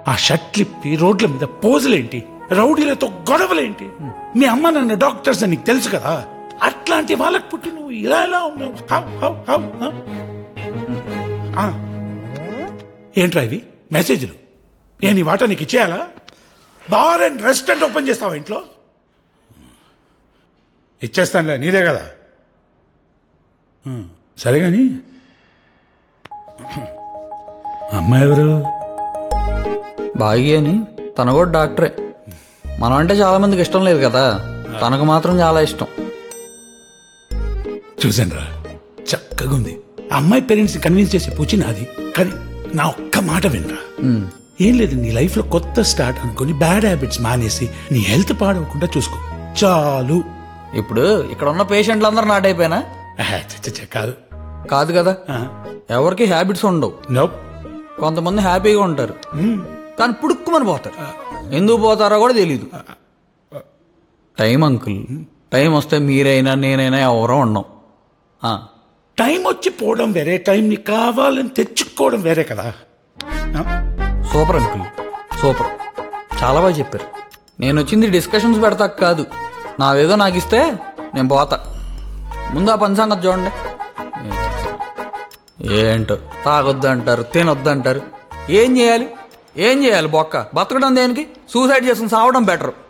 ఆ షర్ట్లిప్పి రోడ్ల మీద పోజులేంటి రౌడీలతో గొడవలేంటి మీ అమ్మ నన్ను డాక్టర్స్ అని నీకు తెలుసు కదా అట్లాంటి వాళ్ళకి పుట్టి నువ్వు ఇలా ఎలా ఉన్నావు హౌ, హౌ, హౌ, హౌ? ఆ. ఏంట్రా ఇవి మెసేజ్లు నేను ఈ వాట నీకు ఇచ్చేయాలా బార్ అండ్ రెస్టారెంట్ ఓపెన్ చేస్తావా ఇంట్లో ఇచ్చేస్తానులే నీదే కదా ఉం, సరే కానీ అమ్మాయి ఎవరు బాగి అని తను కూడా డాక్టరే మనం అంటే చాలా మందికి ఇష్టం లేదు కదా తనకు మాత్రం చాలా ఇష్టం చూసాను రా చక్కగా ఉంది ఆ అమ్మాయి పేరెంట్స్ కన్విన్స్ చేసే పూచి నాది కానీ నా ఒక్క మాట వినరా ఉమ్, ఏం లేదు నీ లైఫ్ లో కొత్త స్టార్ట్ అనుకొని బ్యాడ్ హ్యాబిట్స్ మానేసి నీ హెల్త్ పాడవకుండా చూసుకో చాలు ఇప్పుడు ఇక్కడ ఉన్న పేషెంట్లు అందరూ నాటైపోయినా ఆహా, చ్చ, చ్చ, చ్చ, కాదు కాదు కదా ఎవరికి హ్యాబిట్స్ ఉండవు నోప్ కొంతమంది హ్యాపీగా ఉంటారు కానీ పుడుక్కుమని పోతారు ఎందుకు పోతారో కూడా తెలీదు టైం అంకుల్ టైం వస్తే మీరైనా నేనైనా ఎవరో ఉన్నాం ఆ, టైం వచ్చి పోవడం వేరే టైం ని కావాలని తెచ్చుకోవడం వేరే కదా ఆ? సూపర్ అంకుల్ సూపర్ చాలా బాగా చెప్పారు నేను వచ్చింది డిస్కషన్స్ పెడతా కాదు నాదేదో నాకు ఇస్తే నేను పోతా ముందు ఆ పని సంగతి చూడండి ఏంటో తాగొద్దు అంటారు తినొద్దు అంటారు ఏం చేయాలి ఏం చేయాలి బొక్క బతకడం దేనికి సూసైడ్ చేసుకుని సావడం బెటర్